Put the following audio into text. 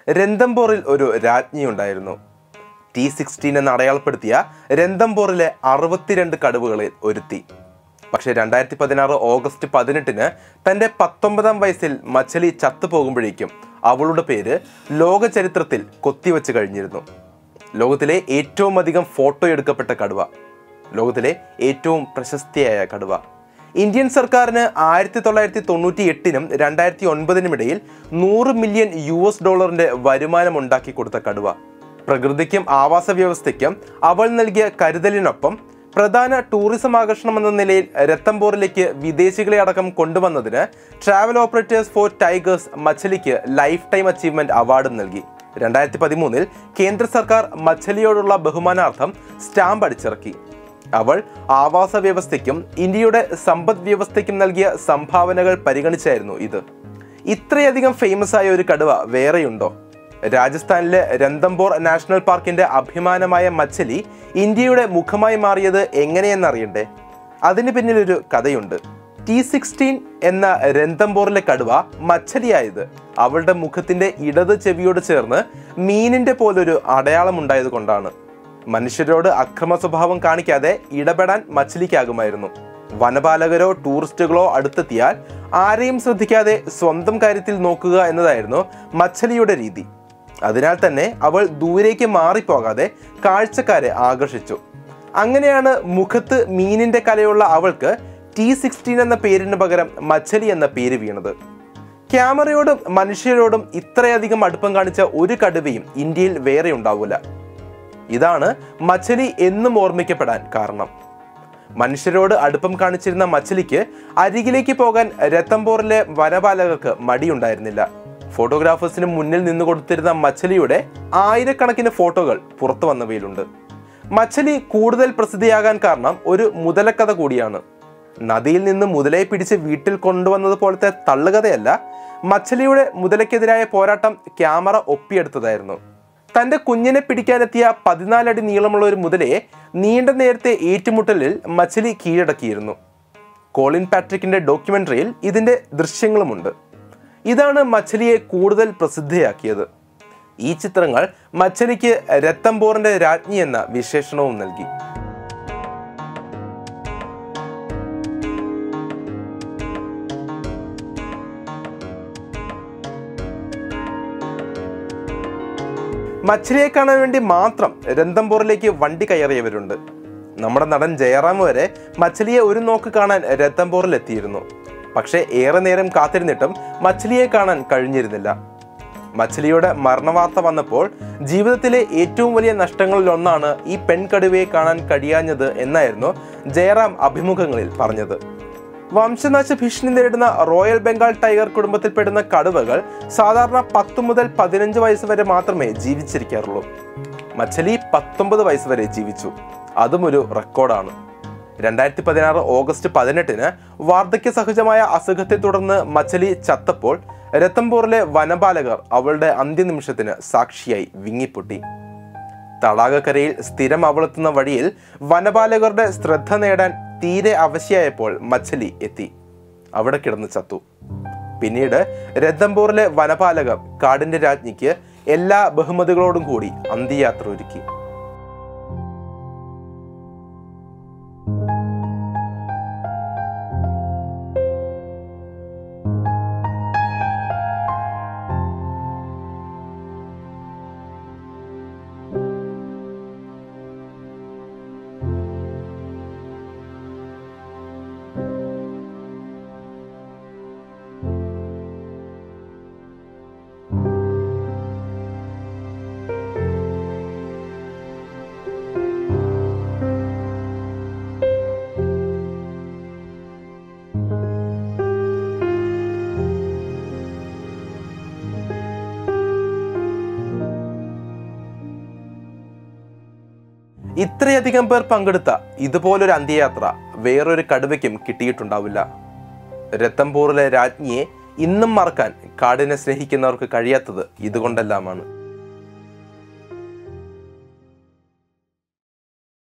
രന്തംബോറിൽ ഒരു രാജ്ഞിയുണ്ടായിരുന്നു T sixteen എന്ന് അടയാളപ്പെടുത്തിയ രന്തംബോറിലെ അറുപത്തിരണ്ട് കടുവകളിൽ ഒരുത്തി പക്ഷേ രണ്ടായിരത്തി പതിനാറ് ഓഗസ്റ്റ് പതിനെട്ടിന് തൻ്റെ പത്തൊമ്പതാം വയസ്സിൽ മച്ചലി ചത്തുപോകുമ്പോഴേക്കും അവളുടെ പേര് ലോക ചരിത്രത്തിൽ കൊത്തിവെച്ച് കഴിഞ്ഞിരുന്നു ലോകത്തിലെ ഏറ്റവും അധികം ഫോട്ടോ എടുക്കപ്പെട്ട കടുവ ലോകത്തിലെ ഏറ്റവും പ്രശസ്തിയായ കടുവ ഇന്ത്യൻ സർക്കാരിന് ആയിരത്തി തൊള്ളായിരത്തി തൊണ്ണൂറ്റി എട്ടിനും രണ്ടായിരത്തി ഒൻപതിനും ഇടയിൽ നൂറ് മില്യൺ യു എസ് ഡോളറിന്റെ വരുമാനം ഉണ്ടാക്കി കൊടുത്ത കടുവ പ്രകൃതിക്കും ആവാസ വ്യവസ്ഥയ്ക്കും അവൾ നൽകിയ കരുതലിനൊപ്പം പ്രധാന ടൂറിസം ആകർഷണം എന്ന നിലയിൽ രത്തംബോറിലേക്ക് വിദേശികളെ അടക്കം കൊണ്ടുവന്നതിന് ട്രാവൽ ഓപ്പറേറ്റേഴ്സ് ഫോർ ടൈഗേഴ്സ് മച്ചലിക്ക് ലൈഫ് ടൈം അച്ചീവ്മെന്റ് അവാർഡും നൽകി രണ്ടായിരത്തി പതിമൂന്നിൽ കേന്ദ്ര സർക്കാർ മച്ചലിയോടുള്ള ബഹുമാനാർത്ഥം സ്റ്റാമ്പ് അടിച്ചിറക്കി അവൾ ആവാസ വ്യവസ്ഥയ്ക്കും ഇന്ത്യയുടെ സമ്പദ് വ്യവസ്ഥയ്ക്കും നൽകിയ സംഭാവനകൾ പരിഗണിച്ചായിരുന്നു ഇത് ഇത്രയധികം ഫേമസ് ആയ ഒരു കടുവ വേറെയുണ്ടോ രാജസ്ഥാനിലെ രന്തംബോർ നാഷണൽ പാർക്കിന്റെ അഭിമാനമായ മച്ചലി ഇന്ത്യയുടെ മുഖമായി മാറിയത് എങ്ങനെയെന്നറിയണ്ടേ അതിന് പിന്നിലൊരു കഥയുണ്ട് ടി സിക്സ്റ്റീൻ എന്ന രന്തംബോറിലെ കടുവ മച്ചലിയായത് അവളുടെ മുഖത്തിന്റെ ഇടത് ചെവിയോട് ചേർന്ന് മീനിന്റെ പോലൊരു അടയാളം ഉണ്ടായത് കൊണ്ടാണ് മനുഷ്യരോട് അക്രമ സ്വഭാവം കാണിക്കാതെ ഇടപെടാൻ മച്ചിലിക്കാകുമായിരുന്നു വനപാലകരോ ടൂറിസ്റ്റുകളോ അടുത്തെത്തിയാൽ ആരെയും ശ്രദ്ധിക്കാതെ സ്വന്തം കാര്യത്തിൽ നോക്കുക എന്നതായിരുന്നു മച്ചലിയുടെ രീതി അതിനാൽ തന്നെ അവൾ ദൂരേക്ക് മാറിപ്പോകാതെ കാഴ്ചക്കാരെ ആകർഷിച്ചു അങ്ങനെയാണ് മുഖത്ത് മീനിന്റെ കലയുള്ള അവൾക്ക് ടി സിക്സ്റ്റീൻ എന്ന പേരിന് പകരം മച്ചലി എന്ന പേര് വീണത് ക്യാമറയോടും മനുഷ്യരോടും ഇത്രയധികം അടുപ്പം കാണിച്ച ഒരു കടുവയും ഇന്ത്യയിൽ വേറെ ഉണ്ടാവില്ല ഇതാണ് മച്ചലി എന്നും ഓർമ്മിക്കപ്പെടാൻ കാരണം മനുഷ്യരോട് അടുപ്പം കാണിച്ചിരുന്ന മച്ചലിക്ക് അരികിലേക്ക് പോകാൻ രത്തംബോറിലെ വനപാലകർക്ക് മടിയുണ്ടായിരുന്നില്ല ഫോട്ടോഗ്രാഫേഴ്സിന് മുന്നിൽ നിന്ന് കൊടുത്തിരുന്ന മച്ചലിയുടെ ആയിരക്കണക്കിന് ഫോട്ടോകൾ പുറത്തു വന്നവയിലുണ്ട് മച്ചലി കൂടുതൽ പ്രസിദ്ധിയാകാൻ കാരണം ഒരു മുതലക്കഥ കൂടിയാണ് നദിയിൽ നിന്ന് മുതലയെ പിടിച്ച് വീട്ടിൽ കൊണ്ടുവന്നത് പോലത്തെ തള്ളുകഥയല്ല മച്ചലിയുടെ മുതലയ്ക്കെതിരായ പോരാട്ടം ക്യാമറ ഒപ്പിയെടുത്തതായിരുന്നു തന്റെ കുഞ്ഞിനെ പിടിക്കാനെത്തിയ പതിനാലടി നീളമുള്ള ഒരു മുതലയെ നീണ്ട നേരത്തെ ഏറ്റുമുട്ടലിൽ മച്ചലി കീഴടക്കിയിരുന്നു കോളിൻ പാട്രിക്കിന്റെ ഡോക്യുമെന്ററിയിൽ ഇതിന്റെ ദൃശ്യങ്ങളുമുണ്ട് ഇതാണ് മച്ചലിയെ കൂടുതൽ പ്രസിദ്ധയാക്കിയത് ഈ ചിത്രങ്ങൾ മച്ചലിക്ക് രത്തംബോറിന്റെ രാജ്ഞി എന്ന വിശേഷണവും നൽകി മച്ചിലിയെ കാണാൻ വേണ്ടി മാത്രം രന്തംബോറിലേക്ക് വണ്ടി കയറിയവരുണ്ട് നമ്മുടെ നടൻ ജയറാം വരെ മച്ചിലിയെ ഒരു നോക്ക് കാണാൻ രത്തംബോറിൽ എത്തിയിരുന്നു പക്ഷേ ഏറെ നേരം കാത്തിരുന്നിട്ടും മച്ചിലിയെ കാണാൻ കഴിഞ്ഞിരുന്നില്ല മച്ചിലിയുടെ മരണവാർത്ത വന്നപ്പോൾ ജീവിതത്തിലെ ഏറ്റവും വലിയ നഷ്ടങ്ങളിൽ ഒന്നാണ് ഈ പെൺകടുവയെ കാണാൻ കഴിയാഞ്ഞത് എന്നായിരുന്നു ജയറാം അഭിമുഖങ്ങളിൽ പറഞ്ഞത് വംശനാശ ഭീഷണി നേരിടുന്ന റോയൽ ബംഗാൾ ടൈഗർ കുടുംബത്തിൽപ്പെടുന്ന കടുവകൾ സാധാരണ പത്ത് മുതൽ പതിനഞ്ച് വയസ്സ് വരെ മാത്രമേ ജീവിച്ചിരിക്കാറുള്ളൂ മച്ചലി പത്തൊമ്പത് വയസ്സ് വരെ ജീവിച്ചു അതും ഒരു റെക്കോർഡാണ് രണ്ടായിരത്തി പതിനാറ് ഓഗസ്റ്റ് പതിനെട്ടിന് വാർദ്ധക്യ സഹജമായ അസുഖത്തെ തുടർന്ന് മച്ചലി ചത്തപ്പോൾ രത്തംപൂറിലെ വനപാലകർ അവളുടെ അന്ത്യനിമിഷത്തിന് സാക്ഷിയായി വിങ്ങിപ്പൊട്ടി തടാകക്കരയിൽ സ്ഥിരം അവളെത്തുന്ന വഴിയിൽ വനപാലകരുടെ ശ്രദ്ധ നേടാൻ തീരെ അവശയായപ്പോൾ മച്ചലി എത്തി അവിടെ കിടന്ന് ചത്തു പിന്നീട് രത്തംപൂറിലെ വനപാലകർ കാടിന്റെ രാജ്ഞിക്ക് എല്ലാ ബഹുമതികളോടും കൂടി അന്ത്യയാത്ര ഒരുക്കി ഇത്രയധികം പേർ പങ്കെടുത്ത ഇതുപോലൊരു അന്ത്യയാത്ര വേറൊരു കടുവയ്ക്കും കിട്ടിയിട്ടുണ്ടാവില്ല രത്തംപൂറിലെ രാജ്ഞിയെ ഇന്നും മറക്കാൻ കാടിനെ സ്നേഹിക്കുന്നവർക്ക് കഴിയാത്തത് ഇതുകൊണ്ടെല്ലാമാണ്